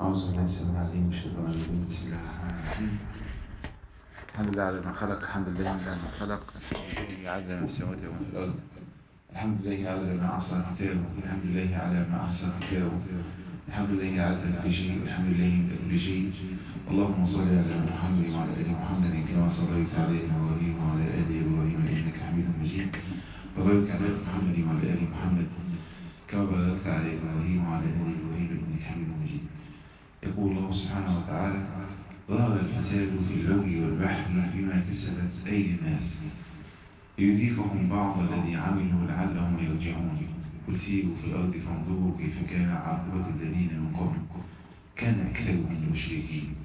أعوذ بالله السميع العليم من الشيطان الرجيم بسم الله الرحمن الرحيم الحمد لله على ما خلق الحمد لله على ما خلق الحمد لله على ما في السماوات وما في الأرض الحمد لله على ما أحصى كتابه الحمد لله على ما أحصى كتابه الحمد لله على كل شيء والحمد لله من كل شيء اللهم صل على محمد وعلى آل محمد كما صليت على إبراهيم وعلى آل إبراهيم إنك حميد مجيد وبارك على محمد وعلى آل محمد كما باركت على إبراهيم وعلى آل إبراهيم إنك حميد مجيد يقول الله سبحانه وتعالى ظهر الفساد في البر والبحر بما كسبت أيدي الناس ليذيقهم بعض الذي عملوا لعلهم يرجعون قل سيروا في الأرض فانظروا كيف كان عاقبة الذين من قبل كان أكثرهم مشركين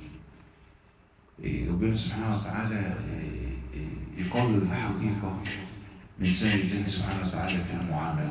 ربنا سبحانه وتعالى يقرر الحقيقة من سنة الله سبحانه وتعالى في المعاملة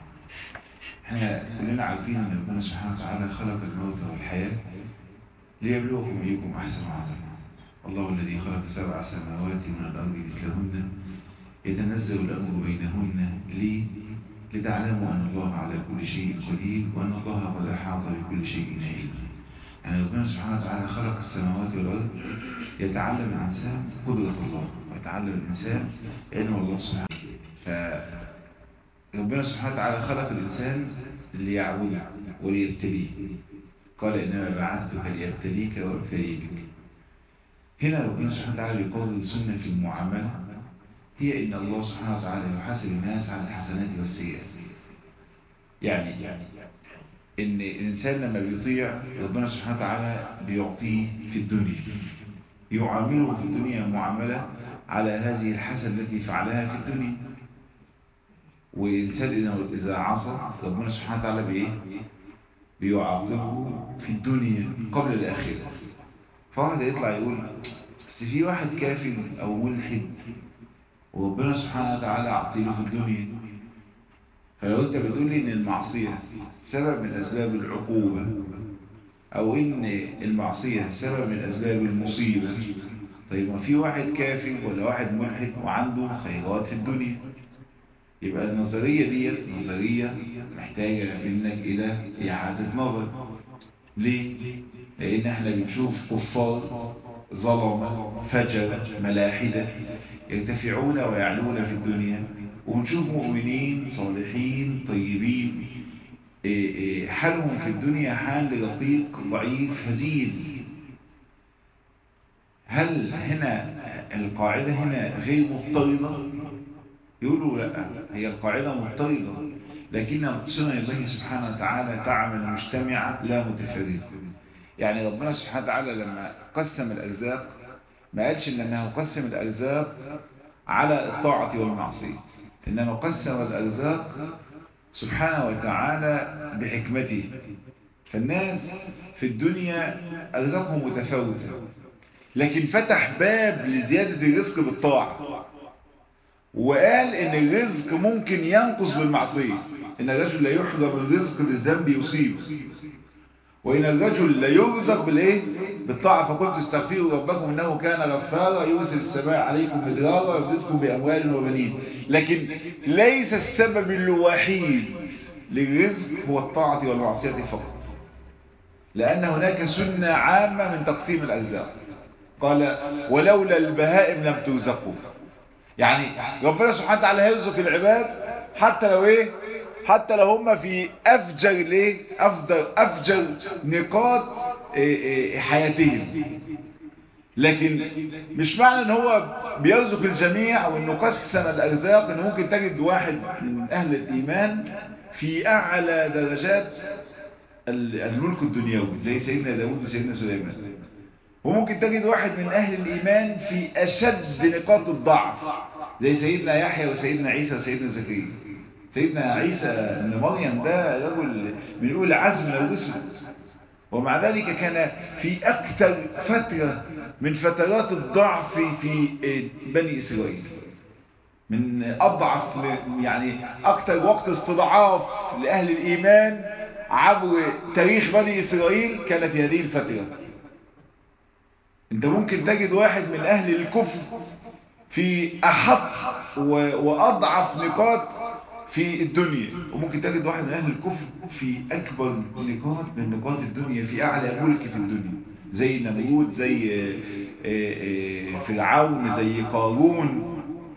احنا كلنا عارفين ان ربنا سبحانه وتعالى خلق الموت والحياة ليبلوكم ايكم احسن عملا الله الذي خلق سبع سماوات من الارض مثلهن يتنزل الامر بينهن ليه لتعلموا ان الله على كل شيء قدير وان الله قد احاط بكل شيء علما يعني ربنا سبحانه وتعالى خلق السماوات والارض يتعلم الانسان قدرة الله ويتعلم الانسان علم الله سبحانه ف ربنا سبحانه وتعالى خلق الإنسان ليعبده وليبتليه قال إنما بعثتك ليبتليك وابتلي بك هنا ربنا سبحانه وتعالى يقول سنة في المعاملة هي إن الله سبحانه وتعالى يحاسب الناس على الحسنات والسيئات يعني يعني إن الإنسان لما بيطيع ربنا سبحانه وتعالى بيعطيه في الدنيا يعامله في الدنيا معاملة على هذه الحسنة التي فعلها في الدنيا والإنسان إذا عصى ربنا سبحانه وتعالى بإيه؟ بيعاقبه في الدنيا قبل الآخرة فواحد يطلع يقول بس في واحد كافر أو ملحد وربنا سبحانه وتعالى عطيله في الدنيا فلو أنت بتقول لي إن المعصية سبب من أسباب العقوبة أو إن المعصية سبب من أسباب المصيبة طيب ما في واحد كافر ولا واحد ملحد وعنده خيرات في الدنيا يبقى النظرية دي نظرية محتاجة منك إلى إعادة نظر ليه؟ لأن احنا بنشوف كفار ظلمة فجر ملاحدة يرتفعون ويعلون في الدنيا ونشوف مؤمنين صالحين طيبين حالهم في الدنيا حال رقيق ضعيف هزيل هل هنا القاعدة هنا غير مضطردة يقولوا لا هي القاعدة مضطردة لكن سنن الله سبحانه وتعالى تعمل مجتمعة لا متفرقة يعني ربنا سبحانه وتعالى لما قسم الأرزاق ما قالش إنه قسم الأرزاق على الطاعة والمعصية إنما قسم الأرزاق سبحانه وتعالى بحكمته فالناس في الدنيا أرزاقهم متفاوتة لكن فتح باب لزيادة الرزق بالطاعة وقال ان الرزق ممكن ينقص بالمعصية ان الرجل لا يحجب الرزق بالذنب يصيبه وان الرجل لا يرزق بالايه بالطاعة فقلت استغفروا ربكم انه كان غفارا يرسل السماء عليكم مدرارا ويمددكم باموال وبنين لكن ليس السبب الوحيد للرزق هو الطاعة والمعصية فقط لان هناك سنة عامة من تقسيم الارزاق قال ولولا البهائم لم ترزقوا يعني ربنا سبحانه وتعالى هيرزق العباد حتى لو ايه حتى لو هم في افجر ليه افجر افجر نقاط إيه إيه حياتهم لكن مش معنى ان هو بيرزق الجميع وانه قسم الارزاق ان ممكن تجد واحد من اهل الايمان في اعلى درجات الملك الدنيوي زي سيدنا داود وسيدنا سليمان وممكن تجد واحد من أهل الإيمان في أشد نقاط الضعف زي سيدنا يحيى وسيدنا عيسى وسيدنا زكريا سيدنا عيسى ابن مريم ده رجل من أولى عزم من الرسل ومع ذلك كان في أكثر فترة من فترات الضعف في بني إسرائيل من أضعف يعني أكثر وقت استضعاف لأهل الإيمان عبر تاريخ بني إسرائيل كان في هذه الفترة انت ممكن تجد واحد من اهل الكفر في احط واضعف نقاط في الدنيا وممكن تجد واحد من أهل الكفر في أكبر نقاط من نقاط الدنيا في أعلى ملك في الدنيا زي نمرود زي فرعون زي قارون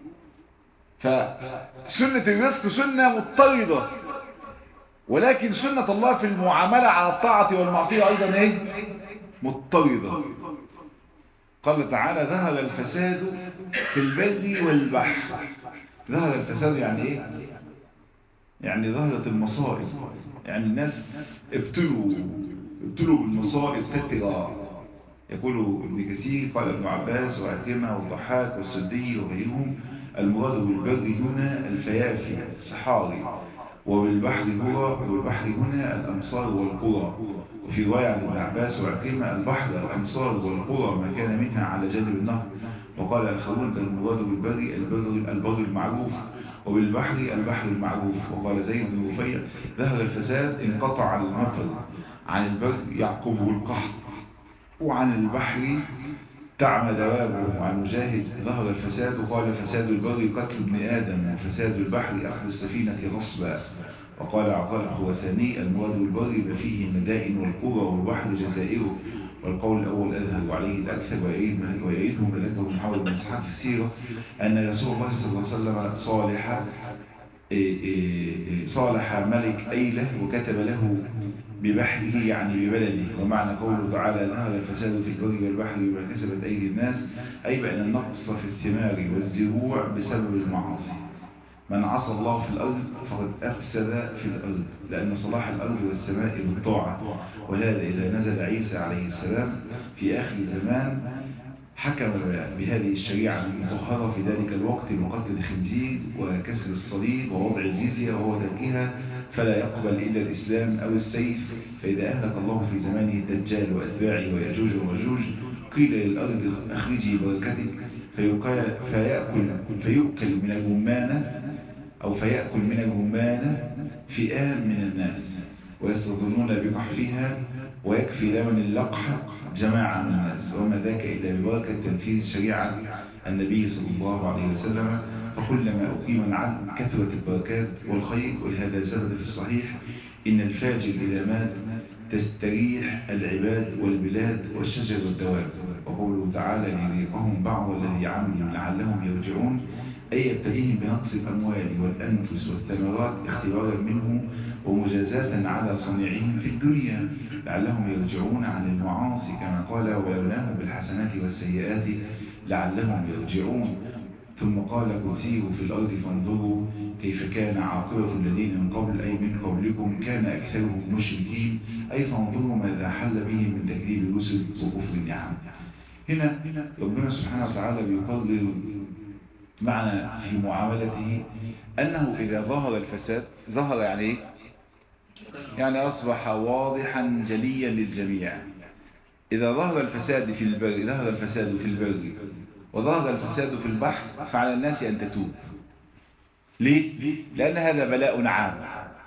فسنة الرزق سنة مضطردة ولكن سنة الله في المعاملة على الطاعة والمعصية أيضا ايه مضطردة قال تعالى ظهر الفساد في البر والبحر ظهر الفساد يعني ايه يعني ظهرت المصائب يعني الناس ابتلوا ابتلوا بالمصائب تترى يقول ابن كثير قال ابن عباس وعكرمة والضحاك والسدي وغيرهم المراد بالبر هنا الفيافي الصحاري وبالبحر هو والبحر هنا الأمصار والقرى وفي رواية عن ابن عباس وعكرمة البحر الأمصار والقرى ما كان منها على جانب النهر وقال آخرون المراد بالبر البر, البر المعروف وبالبحر البحر المعروف وقال زيد بن رفيع ظهر الفساد انقطع المطر عن البر يعقبه القحط وعن البحر تعمى دوابه وعن مجاهد ظهر الفساد وقال فساد البر قتل ابن آدم وفساد البحر أخذ السفينة غصبا وقال عطاء الخواساني المراد بالبر ما فيه المدائن والقرى والبحر جزائره والقول الأول أذهب عليه الأكثر ويعيده ما ذكره محمد بن إسحاق في السيرة أن رسول الله صلى الله عليه وسلم صالح صالح ملك أيلة وكتب له ببحره يعني ببلده ومعنى قوله تعالى ظهر الفساد في البر والبحر بما كسبت أيدي الناس أي بأن النقص في الثمار والزروع بسبب المعاصي من عصى الله في الأرض فقد أفسد في الأرض لأن صلاح الأرض والسماء بالطاعة وهذا إذا نزل عيسى عليه السلام في آخر زمان حكم بهذه الشريعة المطهرة في ذلك الوقت بقتل الخنزير وكسر الصليب ووضع الجزية وهو تركها فلا يقبل إلا الإسلام أو السيف فإذا أهلك الله في زمانه الدجال وأتباعه ويأجوج ومأجوج قيل للأرض أخرجي بركتك فيأكل, فيؤكل من الرمانة أو فيأكل من الرمانة فئام من الناس ويستظنون بقحفها ويكفي لمن اللقح جماعة من الناس وما ذاك إلا ببركة تنفيذ شريعة النبي صلى الله عليه وسلم فكلما أقيم العدل كثرت البركات والخير ولهذا ثبت في الصحيح إن الفاجر إذا مات تستريح العباد والبلاد والشجر والدواب وقوله تعالى ليذيقهم بعض الذي عملوا لعلهم يرجعون أي يبتليهم بنقص الأموال والأنفس والثمرات اختبارا منه ومجازاة على صنيعهم في الدنيا لعلهم يرجعون عن المعاصي كما قال ولوناهم بالحسنات والسيئات لعلهم يرجعون ثم قال قل سيروا في الأرض فانظروا كيف كان عاقبة الذين من قبل أي من قبلكم كان أكثرهم مشركين أي فانظروا ماذا حل بهم من تكذيب الرسل وكفر النعم هنا ربنا سبحانه وتعالى بيقرر معنا في معاملته أنه إذا ظهر الفساد ظهر يعني إيه؟ يعني أصبح واضحا جليا للجميع إذا ظهر الفساد في البر ظهر الفساد في البر وظهر الفساد في البحر فعلى الناس أن تتوب ليه؟ لأن هذا بلاء عام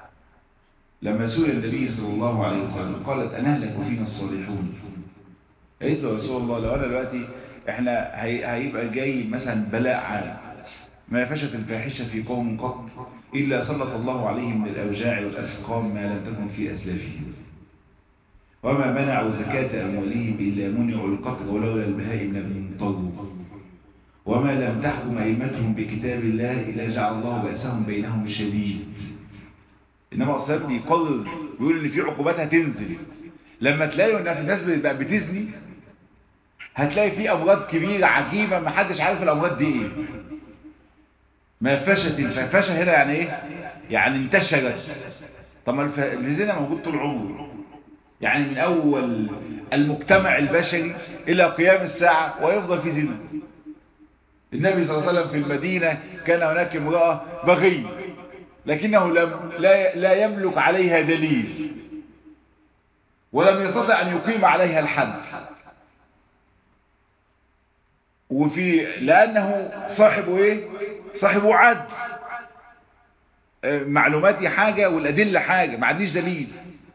لما سئل النبي صلى الله عليه وسلم قالت أنهلك فينا الصالحون قلت له رسول الله لو أنا دلوقتي احنا هيبقى جاي مثلا بلاء عام ما فشت الفاحشة في قوم قط إلا سلط الله عليهم من الأوجاع والأسقام ما لم تكن في أسلافهم وما منعوا زكاة أموالهم إلا منعوا القتل ولولا البهائم لم ينطروا وما لم تحكم أئمتهم بكتاب الله إلا جعل الله بأسهم بينهم شديد إنما أصلا بيقرر بيقول إن في عقوبات هتنزل لما تلاقوا إن في ناس بقى بتزني هتلاقي في أمراض كبيرة عجيبة ما حدش عارف الأمراض دي إيه ما فشت الفشة هنا يعني إيه يعني انتشرت طب الزنا موجود طول عمره يعني من أول المجتمع البشري إلى قيام الساعة ويفضل في زنا النبي صلى الله عليه وسلم في المدينة كان هناك امرأة بغي لكنه لم لا, لا يملك عليها دليل ولم يستطع أن يقيم عليها الحد وفي لأنه صاحب إيه صاحب عد معلوماتي حاجة والأدلة حاجة ما عنديش دليل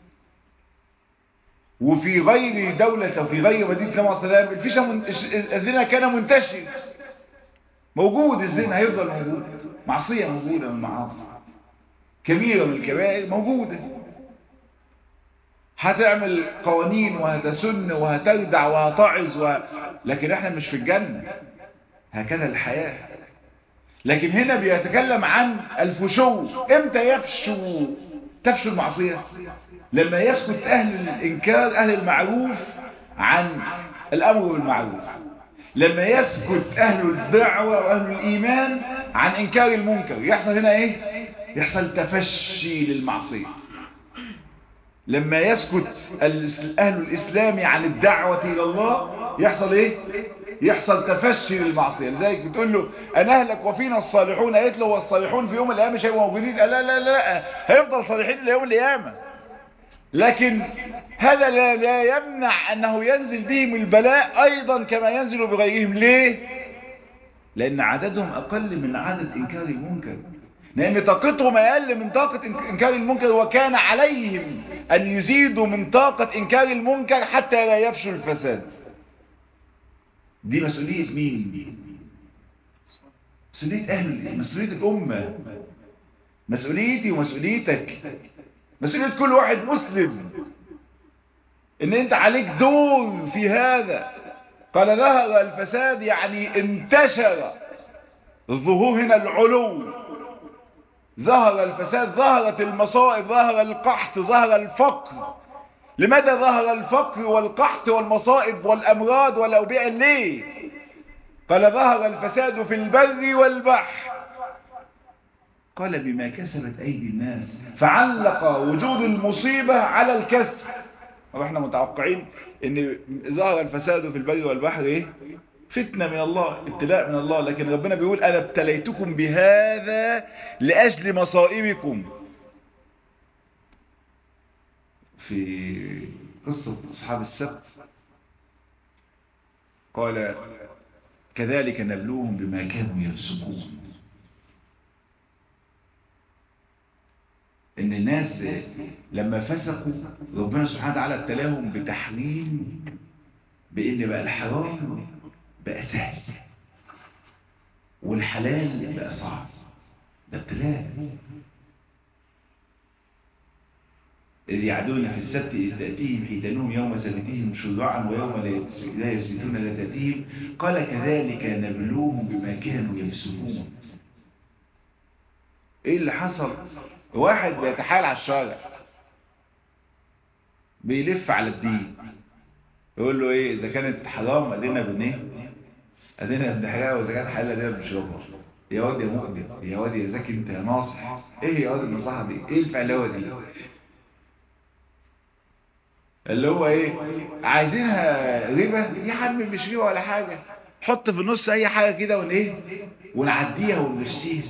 وفي غير دولة وفي غير مدينة النبي صلى الله عليه وسلم الزنا كان منتشر موجود الزنا هيفضل موجود معصية موجودة من المعاصي كبيرة من الكبائر موجودة هتعمل قوانين وهتسن وهتردع وهتعظ و... لكن احنا مش في الجنة هكذا الحياة لكن هنا بيتكلم عن الفشو امتى يفشو تفشو المعصية لما يسكت اهل الانكار اهل المعروف عن الامر بالمعروف لما يسكت اهل الدعوة واهل الايمان عن انكار المنكر يحصل هنا ايه يحصل تفشي للمعصية لما يسكت اهل الاسلام عن الدعوة الى الله يحصل ايه يحصل تفشي للمعصية لذلك بتقول له انا اهلك وفينا الصالحون قالت له والصالحون في يوم القيامة مش هيبقوا موجودين لا لا لا لا هيفضل صالحين ليوم القيامة لكن هذا لا, لا يمنع انه ينزل بهم البلاء ايضا كما ينزل بغيرهم ليه لان عددهم اقل من عدد انكار المنكر لان طاقتهم اقل من طاقة انكار المنكر وكان عليهم ان يزيدوا من طاقة انكار المنكر حتى لا يفشوا الفساد دي مسؤولية مين مسؤولية اهل مسؤولية الامة مسؤوليتي ومسؤوليتك مسؤولية كل واحد مسلم ان انت عليك دور في هذا قال ظهر الفساد يعني انتشر الظهور هنا العلو ظهر الفساد ظهرت المصائب ظهر القحط ظهر الفقر لماذا ظهر الفقر والقحط والمصائب والأمراض والأوبئة ليه قال ظهر الفساد في البر والبحر قال بما كسبت أيدي الناس فعلق وجود المصيبة على الكسب واحنا متوقعين ان ظهر الفساد في البر والبحر ايه فتنة من الله ابتلاء من الله لكن ربنا بيقول أنا ابتليتكم بهذا لأجل مصائبكم في قصة أصحاب السبت قال كذلك نبلوهم بما كانوا يفسقون ان الناس لما فسقوا ربنا سبحانه وتعالى ابتلاهم بتحريم بان بقى الحرام بقى سهل والحلال بقى صعب ده ابتلاء إذ يعدون في السبت إذ تأتيهم حيتانهم يوم سبتهم شرعا ويوم لا يسبتون لا تأتيهم قال كذلك نبلوهم بما كانوا يفسقون ايه اللي حصل واحد بيتحايل على الشارع بيلف على الدين يقول له ايه اذا كانت حرام ادينا بنيه ادينا بنحرقها واذا كانت حلال ادينا بنشربها يا واد يا مؤمن يا واد يا زكي انت يا ناصح ايه يا واد النصيحه دي ايه الفعلاوه دي اللي هو ايه عايزينها ربا يا عم مش ربا ولا حاجه حط في النص اي حاجه كده ون ايه ونعديها ونمشيها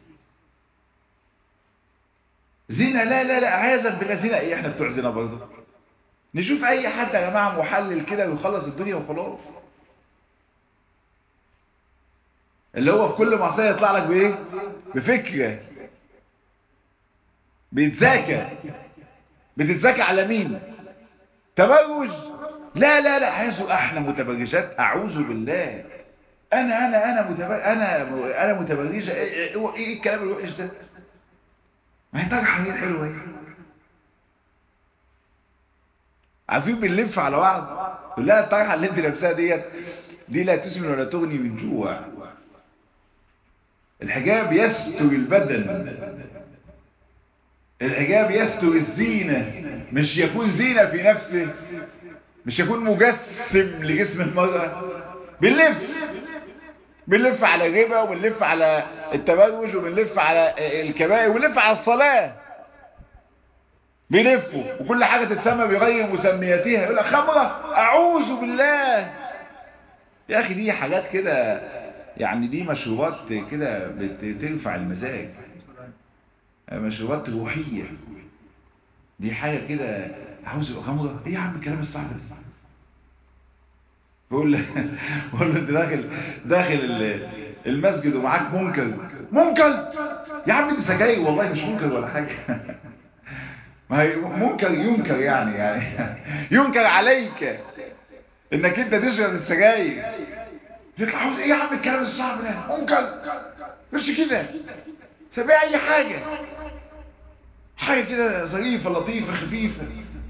زنا لا لا لا عايزك بلا زنا ايه احنا بتوع زنا برضه نشوف اي حد يا جماعه محلل كده ويخلص الدنيا وخلاص اللي هو في كل معصيه يطلع لك بايه بفكره بيتذاكى بتتذاكى على مين تبرج لا لا لا عايزوا احنا متبرجات اعوذ بالله انا انا انا متبرج انا انا متبرجه ايه, إيه, إيه الكلام الوحش ده ما هي طرحه هي حلوه ايه عارفين بنلف على بعض تقول لها الطرحه اللي انت لابساها ديت دي لا تسمن ولا تغني من جوع الحجاب يستر البدن الحجاب يستر الزينة مش يكون زينة في نفسه مش يكون مجسم لجسم المرأة بنلف بنلف على الربا وبنلف على التبرج وبنلف على الكبائر وبنلف على الصلاة بيلفوا وكل حاجة تتسمى بغير مسمياتها يقول لك خمرة أعوذ بالله يا أخي دي حاجات كده يعني دي مشروبات كده بترفع المزاج مشروبات روحية دي حاجة كده عاوز يبقى خمرة ايه يا عم الكلام الصعب ده بقول له بقول له انت داخل داخل المسجد ومعاك منكر منكر يا عم انت سجاير والله مش منكر ولا حاجة ما هي منكر ينكر يعني يعني ينكر عليك انك انت تشرب السجاير يطلع عاوز ايه يا عم الكلام الصعب ده منكر مش كده سبيع اي حاجة حاجة كده ظريفة لطيفة خفيفة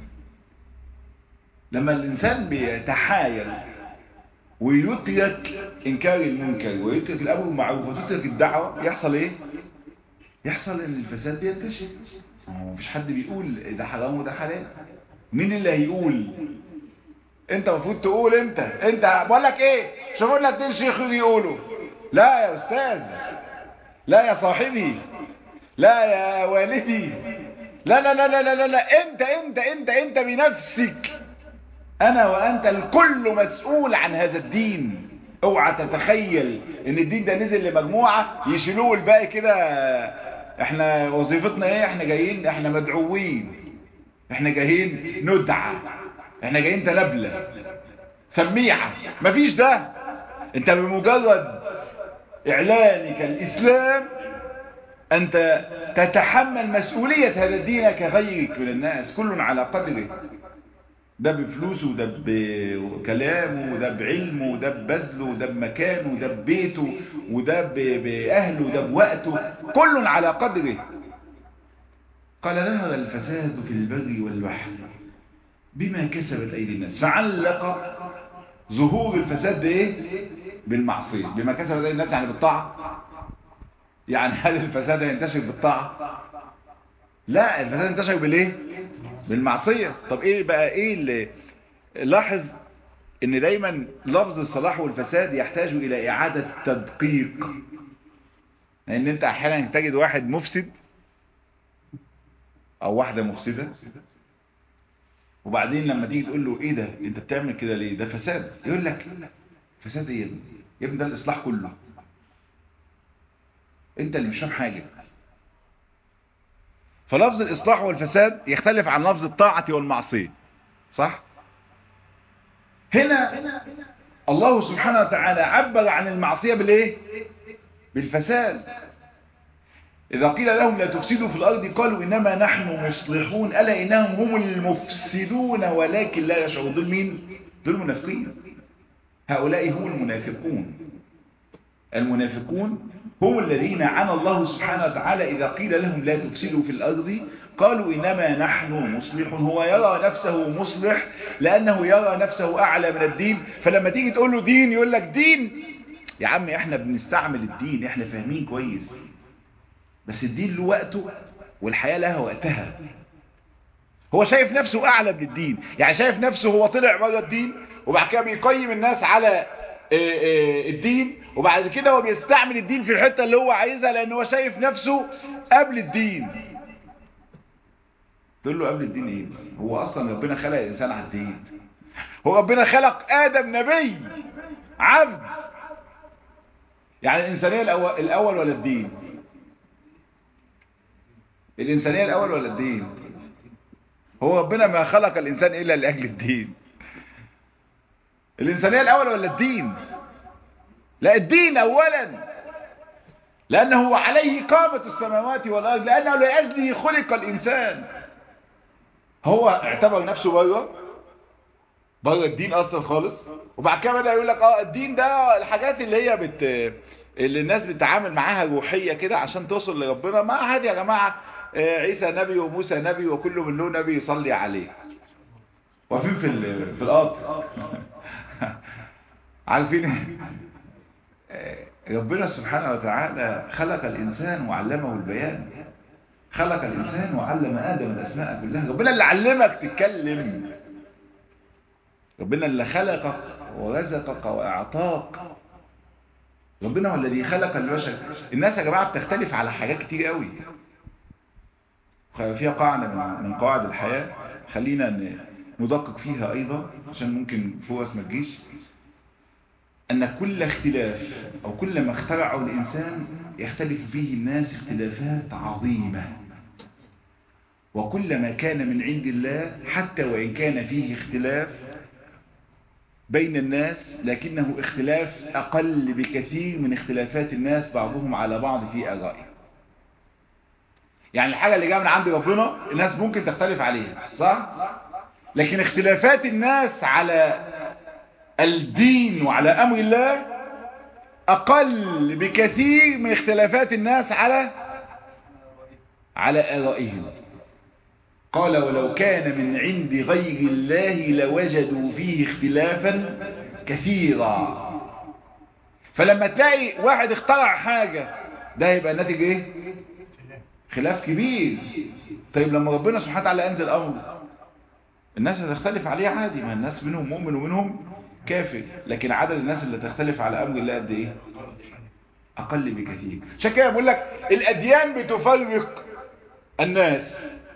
لما الإنسان بيتحايل ويترك إنكار المنكر ويترك الأمر بالمعروف وتترك الدعوة يحصل إيه؟ يحصل إن الفساد بينتشر مفيش حد بيقول ده حرام وده حلال مين اللي هيقول انت المفروض تقول انت انت بقول لك ايه شوفوا لنا اتنين شيخ يقولوا لا يا استاذ لا يا صاحبي لا يا والدي لا لا لا لا لا, لا. انت انت انت انت بنفسك انا وانت الكل مسؤول عن هذا الدين اوعى تتخيل ان الدين ده نزل لمجموعة يشيلوه الباقي كده احنا وظيفتنا ايه احنا جايين احنا مدعوين احنا جايين ندعى احنا جايين تلبلة سميعة مفيش ده انت بمجرد اعلانك الاسلام انت تتحمل مسؤولية هذا الدين كغيرك من الناس كل على قدره ده بفلوسه وده بكلامه وده بعلمه وده ببذله وده بمكانه وده ببيته وده بأهله وده بوقته كل على قدره قال ظهر الفساد في البر والبحر بما كسبت أيدي الناس فعلق ظهور الفساد بإيه؟ بالمعصية بما كسبت أيدي الناس يعني بالطاعة يعني هل الفساد ينتشر بالطاعة لا الفساد ينتشر بالإيه؟ بالمعصية طب ايه بقى ايه اللي لاحظ ان دايما لفظ الصلاح والفساد يحتاج الى اعادة تدقيق لان انت احيانا تجد واحد مفسد او واحدة مفسدة وبعدين لما تيجي تقول له ايه ده انت بتعمل كده ليه ده فساد يقول لك فساد ايه يا ابني يا ابني ده الاصلاح كله انت اللي مش فاهم حاجه فلفظ الإصلاح والفساد يختلف عن لفظ الطاعة والمعصية صح؟ هنا الله سبحانه وتعالى عبر عن المعصية بالإيه؟ بالفساد إذا قيل لهم لا تفسدوا في الأرض قالوا إنما نحن مصلحون ألا إنهم هم المفسدون ولكن لا يشعرون دول مين؟ دول منافقين هؤلاء هم المنافقون المنافقون هم الذين عانى الله سبحانه وتعالى إذا قيل لهم لا تفسدوا في الأرض قالوا إنما نحن مصلح هو يرى نفسه مصلح لأنه يرى نفسه أعلى من الدين فلما تيجي تقول له دين يقول لك دين يا عم احنا بنستعمل الدين احنا فاهمين كويس بس الدين له وقته والحياة لها وقتها هو شايف نفسه أعلى من الدين يعني شايف نفسه هو طلع بره الدين وبعد كده بيقيم الناس على الدين وبعد كده هو بيستعمل الدين في الحتة اللي هو عايزها لان هو شايف نفسه قبل الدين تقول له قبل الدين ايه هو اصلا ربنا خلق الانسان على الدين هو ربنا خلق ادم نبي عبد يعني الانسانية الاول, الأول ولا الدين الانسانية الاول ولا الدين هو ربنا ما خلق الانسان الا لاجل الدين الإنسانية الأول ولا الدين لا الدين أولا لأنه عليه قامة السماوات والأرض لأنه لأجله خلق الإنسان هو اعتبر نفسه بره بره الدين أصلا خالص وبعد كده بدأ يقول لك اه الدين ده الحاجات اللي هي بت اللي الناس بتتعامل معاها روحية كده عشان توصل لربنا ما عادي يا جماعة عيسى نبي وموسى نبي وكل من له نبي يصلي عليه واقفين في في القطر عارفين ربنا سبحانه وتعالى خلق الإنسان وعلمه البيان خلق الإنسان وعلم آدم الأسماء كلها ربنا اللي علمك تتكلم ربنا اللي خلقك ورزقك وأعطاك ربنا هو الذي خلق البشر الناس يا جماعة بتختلف على حاجات كتير قوي فيها قاعدة من قواعد الحياة خلينا ندقق فيها أيضا عشان ممكن فرص ما تجيش أن كل اختلاف أو كل ما اخترعه الإنسان يختلف فيه الناس اختلافات عظيمة وكل ما كان من عند الله حتى وإن كان فيه اختلاف بين الناس لكنه اختلاف أقل بكثير من اختلافات الناس بعضهم على بعض في آرائه يعني الحاجة اللي جاء من عند ربنا الناس ممكن تختلف عليها صح؟ لكن اختلافات الناس على الدين وعلى أمر الله أقل بكثير من اختلافات الناس على على آرائهم قال ولو كان من عند غير الله لوجدوا فيه اختلافا كثيرا فلما تلاقي واحد اخترع حاجة ده يبقى الناتج ايه خلاف كبير طيب لما ربنا سبحانه وتعالى انزل امر الناس هتختلف عليه عادي ما الناس منهم مؤمن ومنهم كافر لكن عدد الناس اللي تختلف على امر الله قد ايه اقل بكثير عشان كده بقول لك الاديان بتفرق الناس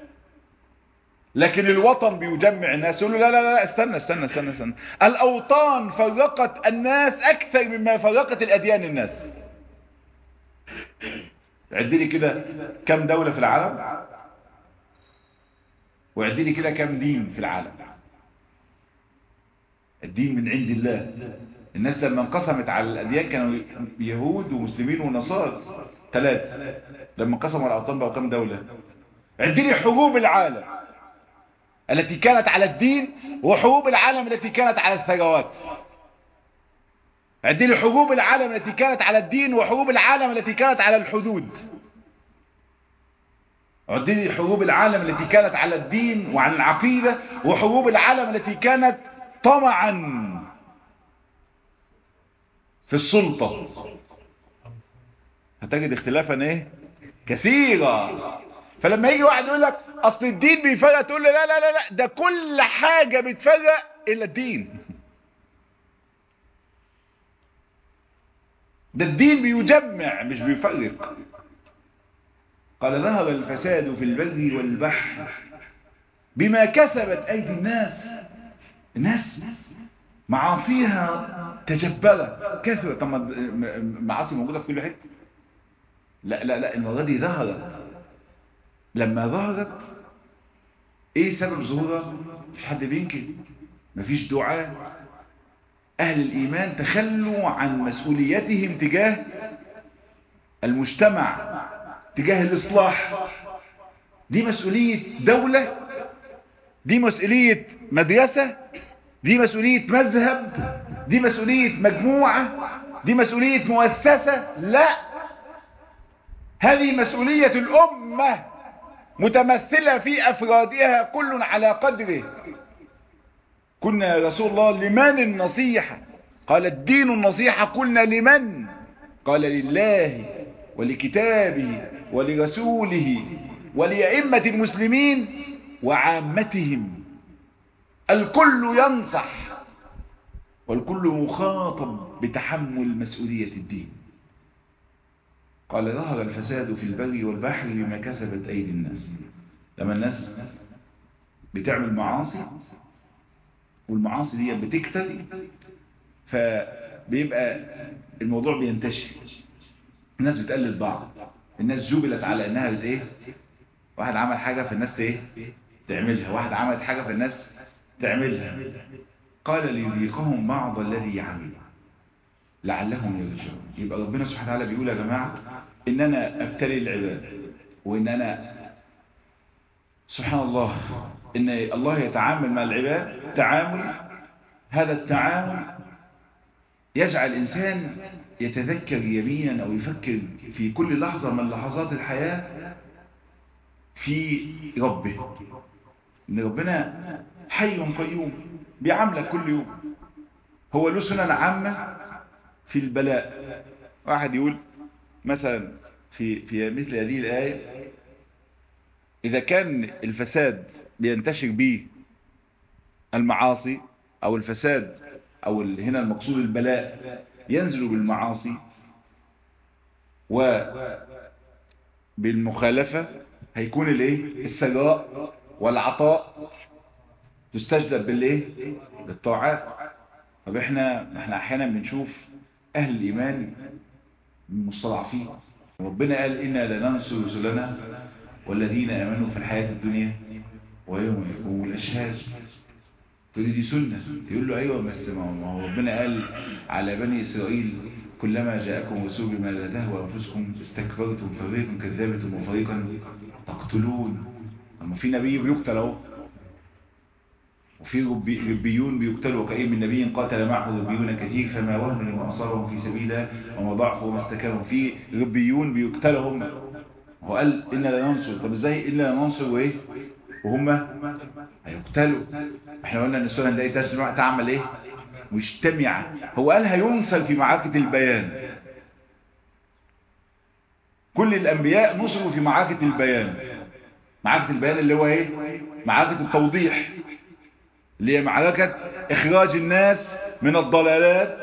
لكن الوطن بيجمع الناس يقول له لا لا لا استنى استنى استنى استنى الاوطان فرقت الناس اكثر مما فرقت الاديان الناس عد لي كده كم دولة في العالم وعد لي كده كم دين في العالم الدين من عند الله الناس لما انقسمت على الأديان كانوا يهود ومسلمين ونصارى ثلاثة لما انقسموا على الأوطان بقوا كم دولة عد لي حروب العالم التي كانت على الدين وحروب العالم التي كانت على الثروات عد لي حروب العالم التي كانت على الدين وحروب العالم التي كانت على الحدود عد لي حروب العالم التي كانت على الدين وعن العقيدة وحروب العالم التي كانت طمعا في السلطة هتجد اختلافا ايه كثيرا فلما يجي واحد يقول لك اصل الدين بيفرق تقول له لا لا لا لا ده كل حاجة بتفرق الا الدين ده الدين بيجمع مش بيفرق قال ظهر الفساد في البر والبحر بما كسبت ايدي الناس الناس معاصيها تجبرت كثرت طب معاصي موجودة في كل حته لا لا لا المرة دي ظهرت لما ظهرت ايه سبب ظهورها مفيش حد بينكر مفيش دعاء اهل الايمان تخلوا عن مسؤوليتهم تجاه المجتمع تجاه الاصلاح دي مسؤولية دولة دي مسؤولية مدرسة دي مسؤولية مذهب دي مسؤولية مجموعة دي مسؤولية مؤسسة لا هذه مسؤولية الأمة متمثلة في أفرادها كل على قدره كنا يا رسول الله لمن النصيحة قال الدين النصيحة قلنا لمن قال لله ولكتابه ولرسوله ولأئمة المسلمين وعامتهم الكل ينصح والكل مخاطب بتحمل مسؤولية الدين قال ظهر الفساد في البر والبحر بما كسبت أيدي الناس لما الناس بتعمل معاصي والمعاصي دي بتكتر فبيبقى الموضوع بينتشر الناس بتقلد بعض الناس جبلت على انها بت ايه واحد عمل حاجة فالناس ايه تعملها واحد عملت حاجة فالناس تعملها قال ليذيقهم بعض الذي يعمل لعلهم يرجعون يبقى ربنا سبحانه وتعالى بيقول يا جماعة ان انا ابتلي العباد وان انا سبحان الله ان الله يتعامل مع العباد تعامل هذا التعامل يجعل الانسان يتذكر يمينا او يفكر في كل لحظة من لحظات الحياة في ربه ان ربنا حي قيوم بيعاملك كل يوم هو له سنن عامة في البلاء واحد يقول مثلا في في مثل هذه الآية إذا كان الفساد بينتشر به المعاصي أو الفساد أو هنا المقصود البلاء ينزل بالمعاصي وبالمخالفة هيكون الايه السجاء والعطاء تستجلب بالايه بالطاعات طب احنا احنا احيانا بنشوف اهل الايمان مستضعفين ربنا قال انا لننصر رسلنا والذين امنوا في الحياة الدنيا ويوم يقوم الاشهاد تقول دي سنة يقول له ايوه بس ما هو ربنا قال على بني اسرائيل كلما جاءكم رسول بما لا تهوى انفسكم استكبرتم فريقا كذبتم وفريقا تقتلون اما في نبي بيقتل اهو وفي ربيون بيقتلوا وكأي من نبي قاتل معه ربيون كثير فما وهنوا لما أصابهم في سبيله وما ضعفوا وما استكانوا في ربيون بيقتلوا هم هو قال إنا لا ننصر طب إزاي إلا ننصر وإيه وهم هيقتلوا احنا قلنا ان السنن دي تسمع تعمل ايه مجتمعة هو قال هينصر في معركة البيان كل الانبياء نصروا في معركة البيان معركة البيان اللي هو ايه معركة التوضيح اللي هي معركة اخراج الناس من الضلالات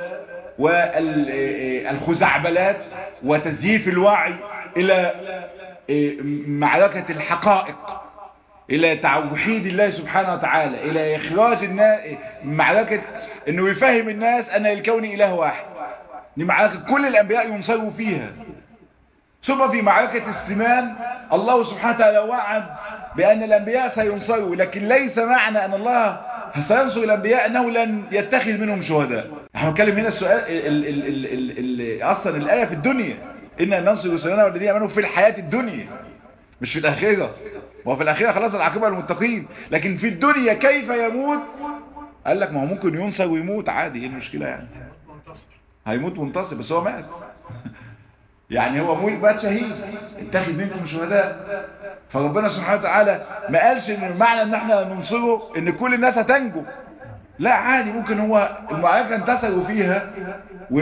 والخزعبلات وتزييف الوعي الى معركة الحقائق الى توحيد الله سبحانه وتعالى الى اخراج الناس معركة انه يفهم الناس ان الكون اله واحد دي معركة كل الانبياء ينصروا فيها ثم في معركة السمان الله سبحانه وتعالى وعد بان الانبياء سينصروا لكن ليس معنى ان الله سينصر الانبياء انه لن يتخذ منهم شهداء احنا بنتكلم هنا السؤال ال ال ال ال ال اصلا الايه في الدنيا ان ننصر رسلنا والذين امنوا في الحياه الدنيا مش في الاخره وفي الاخره خلاص العاقبه للمتقين لكن في الدنيا كيف يموت قال لك ما هو ممكن ينصر ويموت عادي ايه المشكله يعني هيموت منتصر بس هو مات يعني هو موت بقى شهيد اتخذ منكم شهداء فربنا سبحانه وتعالى ما قالش ان معنى ان احنا ننصره ان كل الناس هتنجو لا عادي ممكن هو المعركة انتصروا فيها و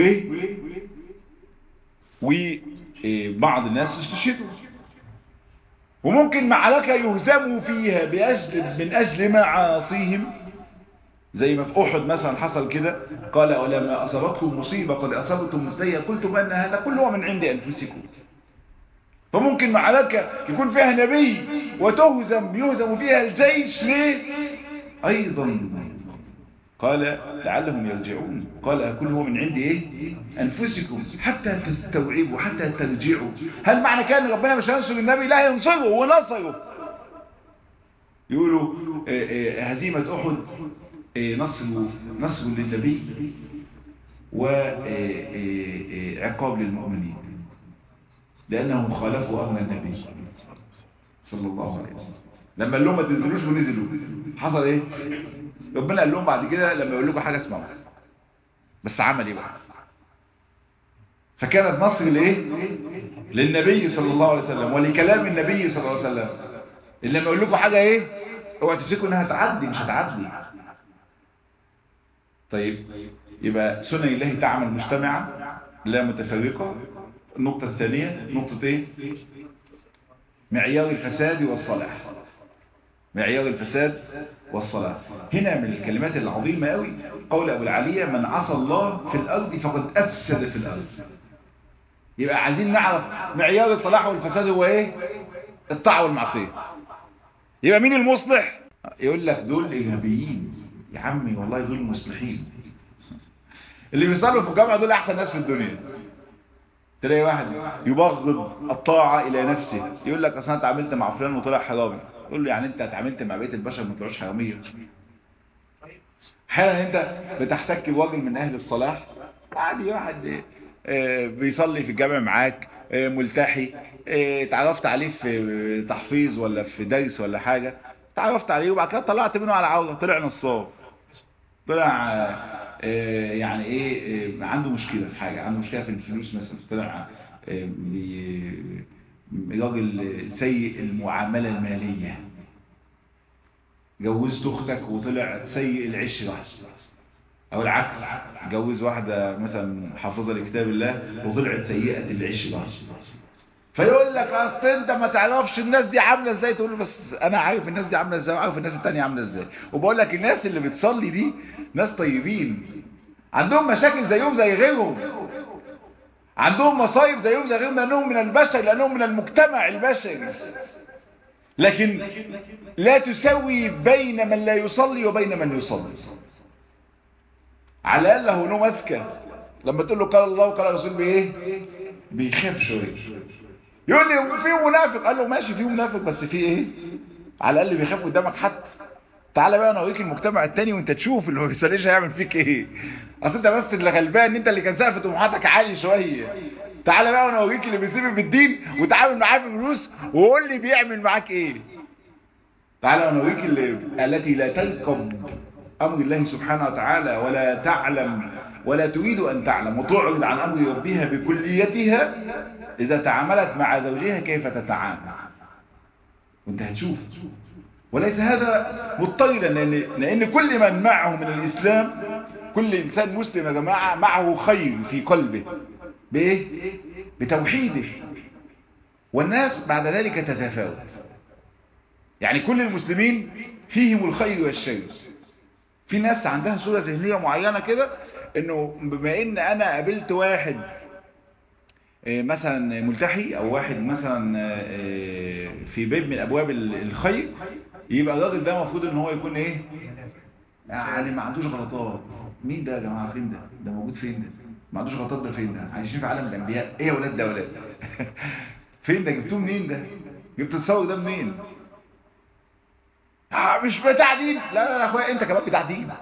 وبعض الناس استشهدوا وممكن معركة يهزموا فيها بأجل من أجل معاصيهم زي ما في أحد مثلا حصل كده قال ولما أصابتكم مصيبة قد أصابتم مثلية قلتم أن هذا كله من عند أنفسكم فممكن معركة يكون فيها نبي وتهزم يهزم فيها الجيش ليه أيضا قال لعلهم يرجعون قال كله من عند ايه انفسكم حتى تستوعبوا حتى ترجعوا هل معنى كان ربنا مش هينصر النبي لا ينصره ونصره يقولوا هزيمة احد نصر نصر للنبي وعقاب للمؤمنين لانهم خالفوا امر النبي صلى الله عليه وسلم لما قال لهم ما تنزلوش ونزلوا حصل ايه ربنا قال لهم بعد كده لما يقول لكم حاجه اسمعوا بس عمل ايه بقى فكانت نصر لايه للنبي صلى الله عليه وسلم ولكلام النبي صلى الله عليه وسلم اللي لما يقول لكم حاجه ايه اوعوا تفتكروا انها تعدي مش هتعدي طيب يبقى سنن الله تعمل مجتمعه لا متفرقه النقطه الثانيه نقطه ايه معيار الفساد والصلاح معيار الفساد والصلاة هنا من الكلمات العظيمة قوي قول أبو العالية من عصى الله في الأرض فقد أفسد في الأرض يبقى عايزين نعرف معيار الصلاح والفساد هو إيه الطاعة والمعصية يبقى مين المصلح يقول لك دول إرهابيين يا عمي والله دول مصلحين اللي بيصلوا في الجامعة دول أحسن ناس في الدنيا تلاقي واحد يبغض الطاعة إلى نفسه يقول لك أصلا اتعاملت مع فلان وطلع حرامي يقول له يعني انت اتعاملت مع بقيه البشر ما طلعوش حراميه احيانا انت بتحتك براجل من اهل الصلاح عادي واحد بيصلي في الجامع معاك ملتحي اتعرفت عليه في تحفيظ ولا في درس ولا حاجه اتعرفت عليه وبعد كده طلعت منه على عوره طلع نصاب طلع يعني ايه عنده مشكله في حاجه عنده مشكله في الفلوس مثلا طلع راجل سيء المعاملة المالية جوزت اختك وطلع سيء العشرة او العكس جوز واحدة مثلا حافظة لكتاب الله وطلعت سيئة العشرة فيقول لك اصل انت ما تعرفش الناس دي عاملة ازاي تقول له بس انا عارف الناس دي عاملة ازاي وعارف الناس التانية عاملة ازاي وبقول لك الناس اللي بتصلي دي ناس طيبين عندهم مشاكل زيهم زي غيرهم عندهم مصايب زيهم زي غيرهم لأنهم من البشر لأنهم من المجتمع البشري لكن لا تسوي بين من لا يصلي وبين من يصلي على الأقل هو له ماسكة لما تقول له قال الله وقال الرسول بإيه بيخاف شوية يقول لي في منافق قال له ماشي في منافق بس في إيه على الأقل بيخاف قدامك حتى تعالى بقى انا اوريك المجتمع التاني وانت تشوف اللي ما بيصليش هيعمل فيك ايه اصل انت بس اللي غلبان انت اللي كان سقف طموحاتك عالي شويه تعالى بقى وانا اوريك اللي بيسيب بالدين وتعامل معاه في فلوس وقول لي بيعمل معاك ايه تعالى وانا اوريك اللي التي لا ترقب امر الله سبحانه وتعالى ولا تعلم ولا تريد ان تعلم وتعرض عن امر ربها بكليتها اذا تعاملت مع زوجها كيف تتعامل وانت هتشوف وليس هذا مضطردا لأن, لأن كل من معه من الإسلام كل إنسان مسلم يا جماعة معه خير في قلبه بإيه؟ بتوحيده والناس بعد ذلك تتفاوت يعني كل المسلمين فيهم الخير والشر في ناس عندها صورة ذهنية معينة كده انه بما ان انا قابلت واحد مثلا ملتحي او واحد مثلا في باب من ابواب الخير يبقى الراجل ده المفروض ان هو يكون ايه يعني ما عندوش غلطات مين ده يا جماعه فين ده ده موجود فين ده ما عندوش غلطات ده فين ده عايشين في عالم الانبياء ايه يا ولاد ده ولاد فين ده جبتوه منين ده جبت التصور ده منين آه مش بتاع دين لا لا لا اخويا انت كمان بتاع دين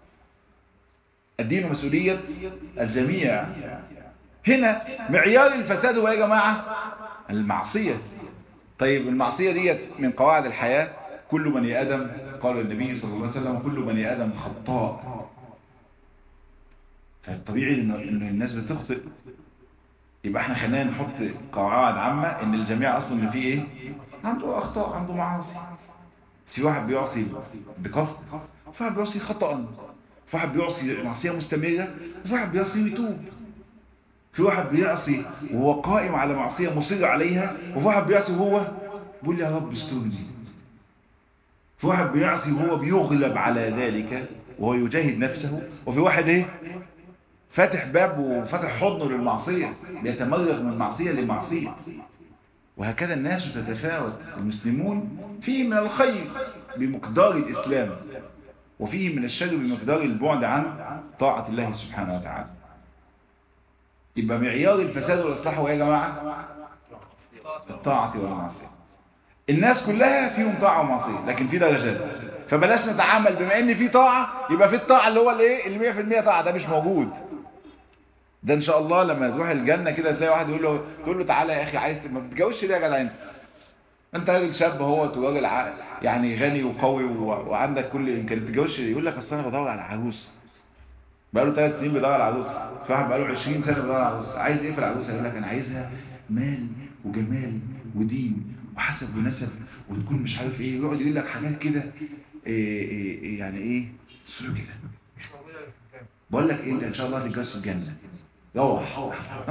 الدين مسؤولية الجميع هنا معيار الفساد هو يا جماعة المعصية طيب المعصية ديت من قواعد الحياة كل بني آدم قال النبي صلى الله عليه وسلم كل بني آدم خطاء فالطبيعي ان الناس بتخطئ يبقى احنا خلينا نحط قواعد عامة ان الجميع اصلا اللي فيه ايه عنده اخطاء عنده معاصي في واحد بيعصي بقصد في واحد بيعصي خطأ في واحد بيعصي معصية مستمرة في واحد بيعصي ويتوب في واحد بيعصي وهو قائم على معصية مصر عليها وفي واحد بيعصي وهو بيقول يا رب استرني في واحد بيعصي وهو بيغلب على ذلك وهو يجاهد نفسه وفي واحد ايه فاتح باب وفتح حضنه للمعصية بيتمرغ من معصية لمعصية وهكذا الناس تتفاوت المسلمون فيه من الخير بمقدار الإسلام وفيه من الشر بمقدار البعد عن طاعة الله سبحانه وتعالى يبقى معيار الفساد والإصلاح هو يا جماعة الطاعة والمعصية الناس كلها فيهم طاعة ومعصية لكن في درجات فبلاش نتعامل بما ان في طاعة يبقى في الطاعة اللي هو الايه اللي 100% طاعة ده مش موجود ده ان شاء الله لما تروح الجنة كده تلاقي واحد يقول له تقول له تعالى يا اخي عايز ما بتتجوزش ليه يا جدع انت انت راجل شاب هو وراجل يعني غني وقوي وعندك كل الامكانيات ما تتجوزش يقول لك اصل انا بدور على عروس بقاله ثلاث سنين بيدور على عروس في واحد بقاله 20 سنه بيدور على عروس عايز ايه في العروسه يقول لك انا عايزها مال وجمال ودين وحسب ونسب وتكون مش عارف ايه يقعد يقول لك حاجات كده إيه إيه يعني ايه سلو كده بقول لك ايه انت ان شاء الله هتتجوز في الجنه روح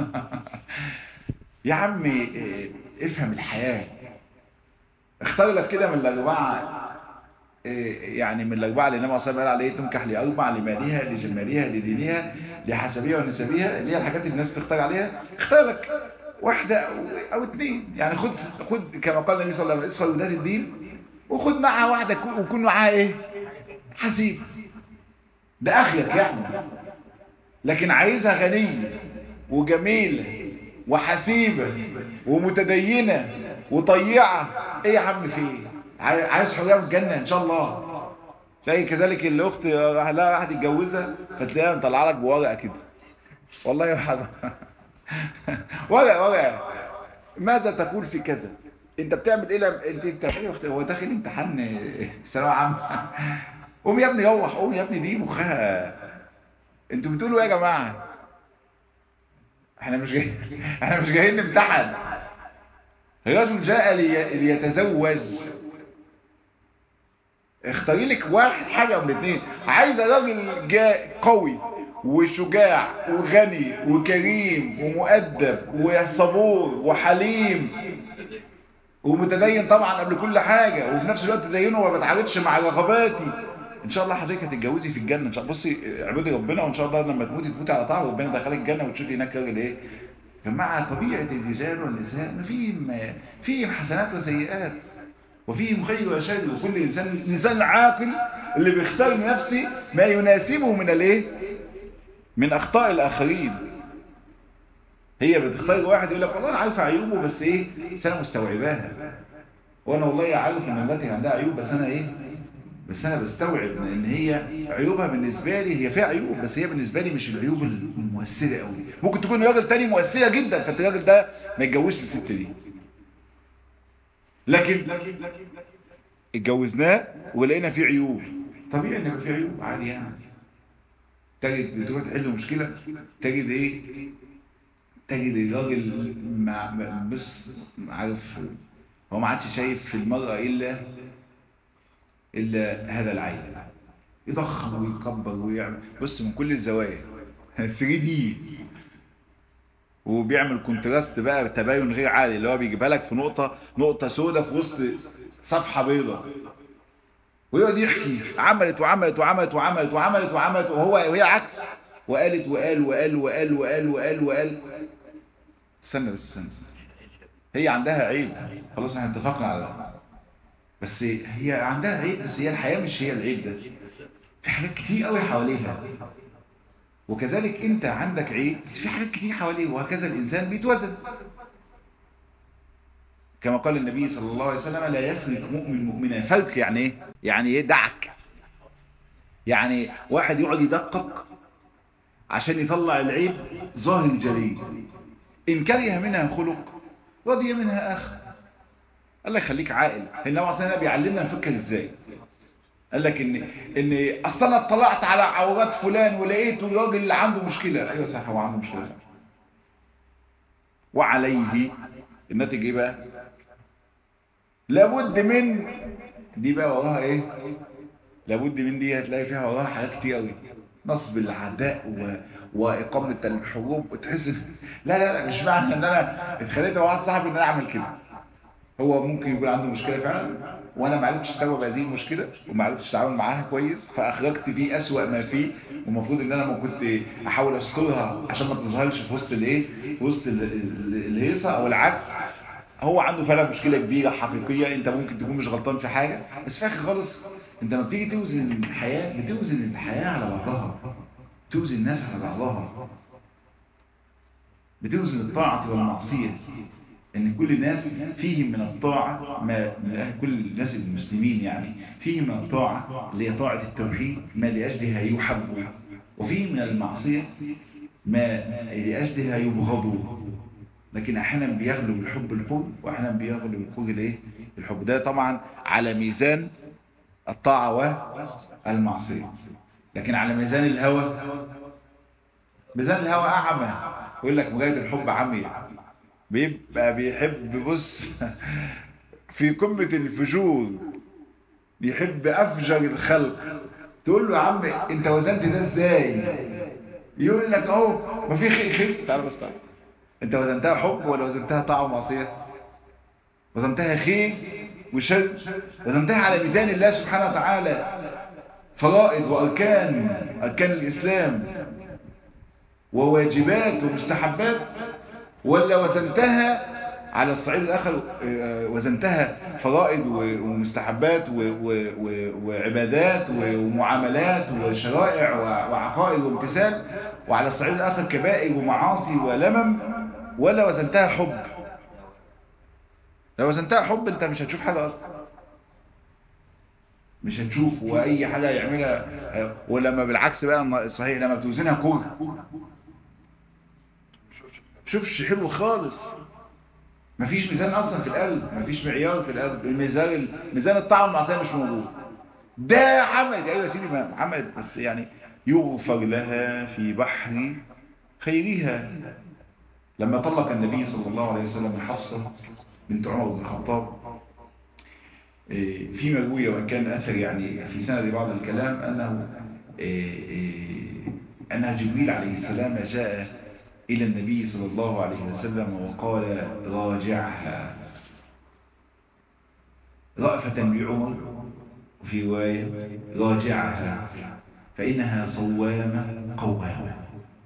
يا عم إيه افهم الحياه اختار لك كده من الاربعه يعني من الاربعه اللي النبي صلى الله عليه وسلم تنكح لاربع لمالها لجمالها لدينها لحسبها ونسبها اللي هي الحاجات اللي الناس تختار عليها اختار لك واحدة أو, أو اثنين يعني خد خد كما قال النبي صلى الله عليه وسلم ذات الدين وخد معها واحدة ويكون معاها ايه حسيب ده اخيك يعني لكن عايزها غنية وجميلة وحسيبة ومتدينة وطيعة ايه يا عم في ايه عايز حرية في الجنة ان شاء الله تلاقي كذلك الاخت اهلها واحد يتجوزها فتلاقيها مطلعه لك بورقه كده والله يا حضر ورقه ورقه ماذا تقول في كذا انت بتعمل ايه لما انت بتعمل هو داخل امتحان ثانويه عامه قوم يا ابني روح قوم يا ابني دي مخها انتوا بتقولوا ايه يا جماعه احنا مش جايين احنا مش جايين نمتحن رجل جاء لي... ليتزوج اختاري لك واحد حاجة من الاثنين عايزة راجل جاء قوي وشجاع وغني وكريم ومؤدب وصبور وحليم ومتدين طبعا قبل كل حاجة وفي نفس الوقت تدينه وما بتعارضش مع رغباتي ان شاء الله حضرتك هتتجوزي في الجنة ان شاء الله بصي اعبدي ربنا وان شاء الله لما تموتي تموتي على طاعه ربنا يدخلك الجنة وتشوفي هناك راجل ايه جماعة طبيعة الرجال والنساء ما فيهم فيهم حسنات وسيئات وفيهم خير وشر وكل انسان الانسان العاقل اللي بيختار لنفسه ما يناسبه من الايه من اخطاء الاخرين هي بتختار واحد يقول لك والله انا عارف عيوبه بس ايه بس انا مستوعباها وانا والله عارف ان التي عندها عيوب بس انا ايه بس انا بستوعب ان هي عيوبها بالنسبه لي هي فيها عيوب بس هي بالنسبه لي مش العيوب المؤثره قوي ممكن تكون راجل تاني مؤثره جدا فالراجل ده ما يتجوزش الست دي لكن اتجوزناه ولقينا فيه عيوب طبيعي ان يبقى فيه عيوب عادي يعني تجد تروح تحل مشكله تجد ايه تجد الراجل مع بص عارف هو ما عادش شايف في المرأة إلا الا هذا العيب يضخم ويكبر ويعمل بص من كل الزوايا 3 دي وبيعمل كونتراست بقى تباين غير عادي اللي هو بيجيبها لك في نقطة نقطة سوداء في وسط صفحة بيضاء ويقعد يحكي عملت وعملت وعملت وعملت وعملت وعملت وهو وهي عكس وقالت وقال وقال وقال وقال وقال وقال استنى بس استنى هي عندها عيب خلاص احنا اتفقنا على ده بس هي عندها عيب بس هي الحياة مش هي العيب ده في حاجات كتير قوي حواليها وكذلك انت عندك عيب بس في حاجات كتير حواليه وهكذا الانسان بيتوزن كما قال النبي صلى الله عليه وسلم لا يفرق مؤمن مؤمنا فرق يعني ايه يعني ايه دعك يعني واحد يقعد يدقق عشان يطلع العيب ظاهر جلي ان كره منها خلق رضي منها اخر قال لك خليك عاقل النبي عليه الصلاه بيعلمنا نفكر ازاي قال لك ان ان اصل انا اطلعت على عورات فلان ولقيته الراجل اللي عنده مشكله ايوه صح هو عنده مشكله صح. وعليه الناتج ايه بقى لابد من دي بقى وراها ايه لابد من دي هتلاقي فيها وراها حاجات كتير قوي نصب العداء و... واقامه الحروب وتحس لا لا لا مش معنى ان انا اتخانقت مع واحد صاحبي ان انا اعمل كده هو ممكن يكون عنده مشكله فعلا وانا ما عرفتش استوعب هذه المشكله وما عرفتش اتعامل معاها كويس فاخرجت فيه اسوأ ما فيه والمفروض ان انا ما كنت احاول استرها عشان ما تظهرش في وسط الايه في وسط الهيصه او العكس هو عنده فعلا مشكله كبيره حقيقيه انت ممكن تكون مش غلطان في حاجه بس في الاخر خالص انت لما بتيجي توزن الحياه بتوزن الحياه على بعضها توزن الناس على بعضها بتوزن الطاعه والمعصيه ان كل الناس فيهم من الطاعة ما كل الناس المسلمين يعني فيهم من الطاعة اللي هي طاعة التوحيد ما لأجلها يحبوا وفيه من المعصية ما لأجلها يبغضوا لكن احيانا بيغلب الحب الحب واحيانا بيغلب الكره الايه الحب ده طبعا على ميزان الطاعة والمعصية لكن على ميزان الهوى ميزان الهوى اعمى يقول لك مجاهد الحب عمي بيبقى بيحب بص في قمة الفجور بيحب أفجر الخلق تقول له يا عم انت وزنت ده ازاي يقول لك اهو ما في خير خير تعال بس تعال انت وزنتها حب ولا وزنتها طاعة ومعصية وزنتها خير وشر وزنتها على ميزان الله سبحانه وتعالى فرائض وأركان أركان الإسلام وواجبات ومستحبات ولا وزنتها على الصعيد الآخر وزنتها فرائض ومستحبات وعبادات ومعاملات وشرائع وعقائد وامتثال وعلى الصعيد الآخر كبائر ومعاصي ولمم ولا وزنتها حب لو وزنتها حب انت مش هتشوف حاجة أصلا مش هتشوف وأي حاجة يعملها ولما بالعكس بقى صحيح لما بتوزنها كره شوفش حلو خالص مفيش ميزان اصلا في القلب مفيش معيار في القلب الميزان ميزان الطاعه والمعصيه مش موجود ده عملت ايوه يا سيدي ما عملت بس يعني يغفر لها في بحر خيرها لما طلق النبي صلى الله عليه وسلم حفصه بنت عمر بن الخطاب في مرويه وان كان اثر يعني في سند بعض الكلام انه انها جبريل عليه السلام جاء إلى النبي صلى الله عليه وسلم وقال راجعها رأفة بعمر وفي رواية راجعها فإنها صوامة قوامة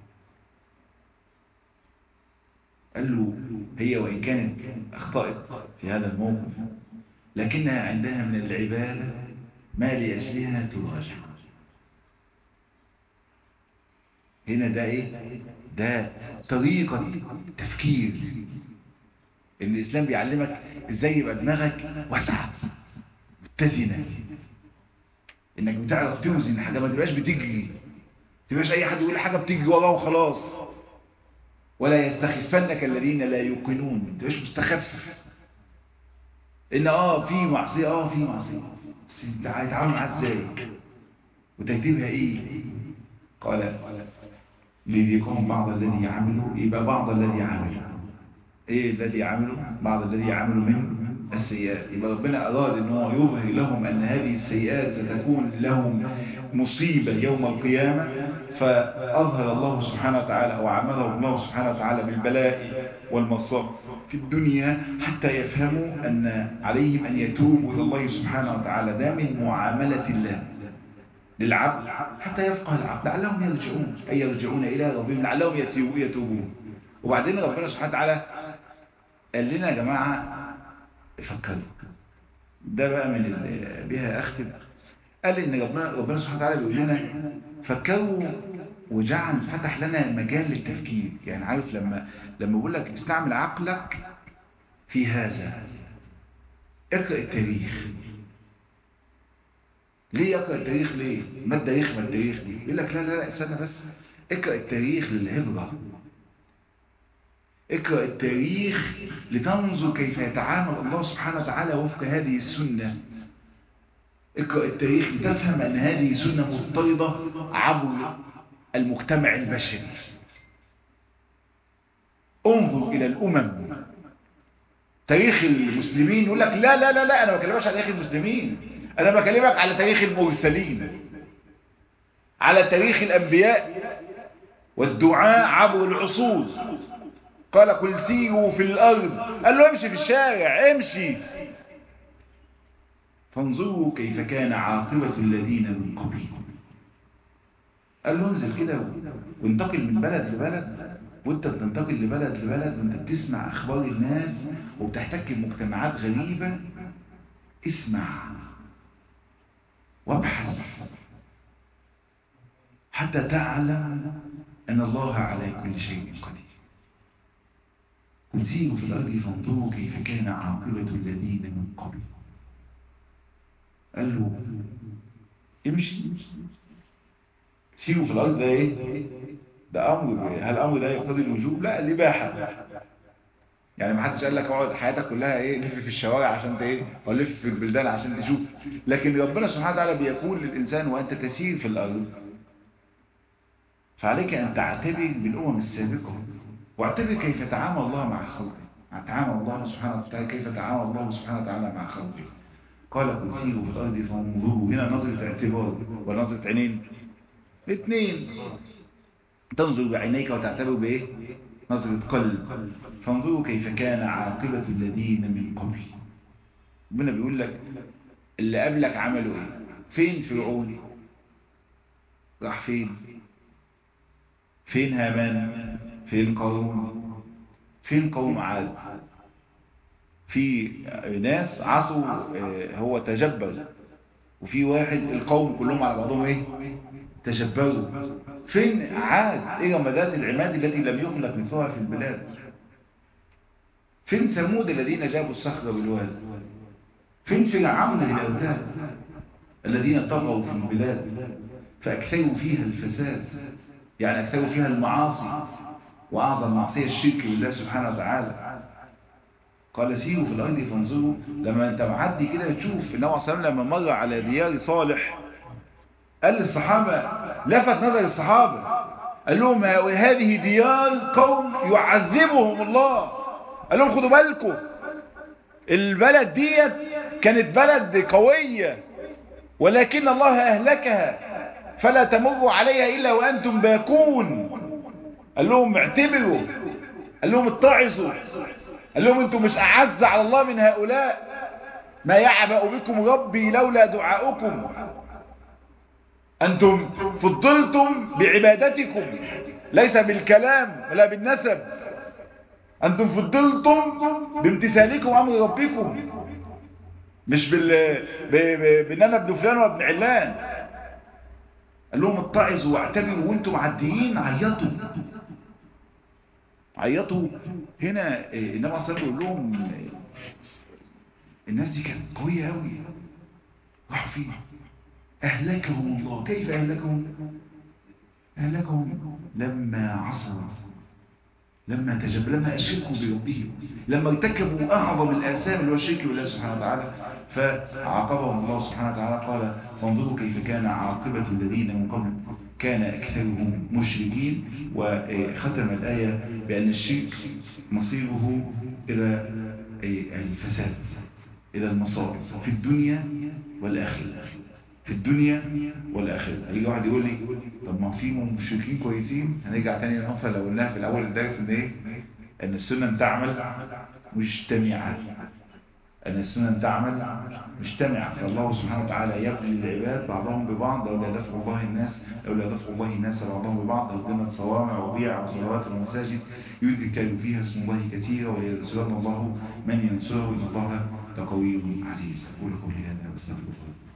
قال له هي وإن كانت أخطأت في هذا الموقف لكنها عندها من العبادة ما لأجلها تراجع هنا ده ايه ده طريقة تفكير ان الاسلام بيعلمك ازاي يبقى دماغك واسعة متزنة انك بتعرف توزن حاجة ما تبقاش بتجري ما تبقاش اي حد يقول حاجة بتجري وراه وخلاص ولا يستخفنك الذين لا يوقنون ما تبقاش مستخف ان اه في معصية اه في معصية بس انت هتتعامل معاها ازاي وترتيبها ايه قال ليذيقهم بعض الذي يعملوا يبقى بعض الذي عملوا ايه الذي عملوا بعض الذي يعملوا من السيئات يبقى ربنا أراد ان هو يظهر لهم أن هذه السيئات ستكون لهم مصيبة يوم القيامة فأظهر الله سبحانه وتعالى وعمله الله سبحانه وتعالى بالبلاء والمصاب في الدنيا حتى يفهموا أن عليهم أن يتوبوا إلى الله سبحانه وتعالى ده من معاملة الله للعبد حتى يفقه العبد لعلهم يرجعون أي يرجعون إلى ربهم لعلهم يتوبون وبعدين ربنا سبحانه وتعالى قال لنا يا جماعة فكروا ده بقى من اللي بها أختم قال إن ربنا, ربنا سبحانه وتعالى بيقول لنا فكروا وجعل فتح لنا مجال للتفكير يعني عارف لما لما بقول لك استعمل عقلك في هذا اقرأ التاريخ ليه يقرأ التاريخ ليه ما التاريخ ما التاريخ دي يقول لك لا لا لا استنى بس اقرأ التاريخ للهجرة اقرأ التاريخ لتنظر كيف يتعامل الله سبحانه وتعالى وفق هذه السنة اقرأ التاريخ لتفهم أن هذه سنة مضطردة عبر المجتمع البشري انظر إلى الأمم تاريخ المسلمين يقول لك لا لا لا لا أنا ما بكلمكش على تاريخ المسلمين أنا بكلمك على تاريخ المرسلين على تاريخ الأنبياء والدعاء عبر العصور قال قل سيروا في الأرض قال له امشي في الشارع امشي فانظروا كيف كان عاقبة الذين من قبلكم قال له انزل كده وانتقل من بلد لبلد وانت بتنتقل لبلد لبلد وانت بتسمع اخبار الناس وبتحتك بمجتمعات غريبة اسمع وابحث حتى تعلم ان الله على كل شيء قدير قل سيروا في الارض فانظروا كيف كان عاقبة الذين من قبل قال له امشي سيروا في الارض ده ايه ده امر هل الامر ده يقتضي الوجوب لا الاباحه يعني ما حدش قال لك اقعد حياتك كلها ايه لف في الشوارع عشان ايه او لف في البلدان عشان تشوف لكن ربنا سبحانه وتعالى بيقول للانسان وانت تسير في الارض فعليك ان تعتبر بالامم السابقه واعتبر كيف تعامل الله مع خلقه تعامل الله سبحانه وتعالى كيف تعامل الله سبحانه وتعالى مع خلقه قال قل سيروا في الارض فانظروا هنا نظره اعتبار ونظره عينين الاثنين تنظر بعينيك وتعتبر بايه نظرة قلب فانظروا كيف كان عاقبة الذين من قبل ربنا بيقول لك اللي قبلك عملوا ايه فين فرعون راح فين فين هامان فين قارون فين قوم عاد في ناس عصوا هو تجبر وفي واحد القوم كلهم على بعضهم ايه تجبروا فين عاد ايه جمادات العماد التي لم يخلق مثلها في البلاد فين ثمود الذين جابوا الصخر بالواد فين فرعون الاولاد الذين طغوا في البلاد فاكثروا فيها الفساد يعني اكثروا فيها المعاصي واعظم معصيه الشرك بالله سبحانه وتعالى قال سيروا في الارض فانظروا لما انت معدي كده تشوف النبي صلى الله عليه وسلم لما مر على ديار صالح قال للصحابة لفت نظر الصحابة قال لهم هذه ديار قوم يعذبهم الله قال لهم خدوا بالكم البلد ديت كانت بلد قوية ولكن الله أهلكها فلا تمروا عليها إلا وأنتم باكون قال لهم اعتبروا قال لهم اتعظوا قال لهم انتم مش أعز على الله من هؤلاء ما يعبأ بكم ربي لولا دعاؤكم أنتم فضلتم بعبادتكم ليس بالكلام ولا بالنسب أنتم فضلتم بامتثالكم أمر ربكم مش بال ب... ب... بان انا ابن فلان وابن علان قال لهم اتعظوا واعتبروا وانتم معديين عيطوا عيطوا هنا النبي صلى الله عليه وسلم يقول لهم الناس دي كانت قويه قوي راحوا فين أهلكهم الله كيف أهلكهم أهلكهم لما عصوا لما تجب لما أشركوا بربهم لما ارتكبوا أعظم الآثام اللي هو الشرك بالله سبحانه وتعالى فعاقبهم الله سبحانه وتعالى قال فانظروا كيف كان عاقبة الذين من قبل كان أكثرهم مشركين وختم الآية بأن الشرك مصيره إلى الفساد إلى المصائب في الدنيا والآخرة في الدنيا والآخرة هيجي واحد يقول لي طب ما في مشركين كويسين هنرجع تاني للنقطة اللي قلناها في الأول الدرس إن إيه؟ أن السنة تعمل مجتمعة أن السنة تعمل مجتمعة فالله سبحانه وتعالى يبني العباد بعضهم ببعض لولا دفع الله الناس لولا دفع الله الناس بعضهم ببعض لقدمت صوامع وبيع وصلوات ومساجد يذكر فيها اسم الله كثيرا وينصرن الله من ينصره إن الله لقوي عزيز أقول قولي هذا واستغفر الله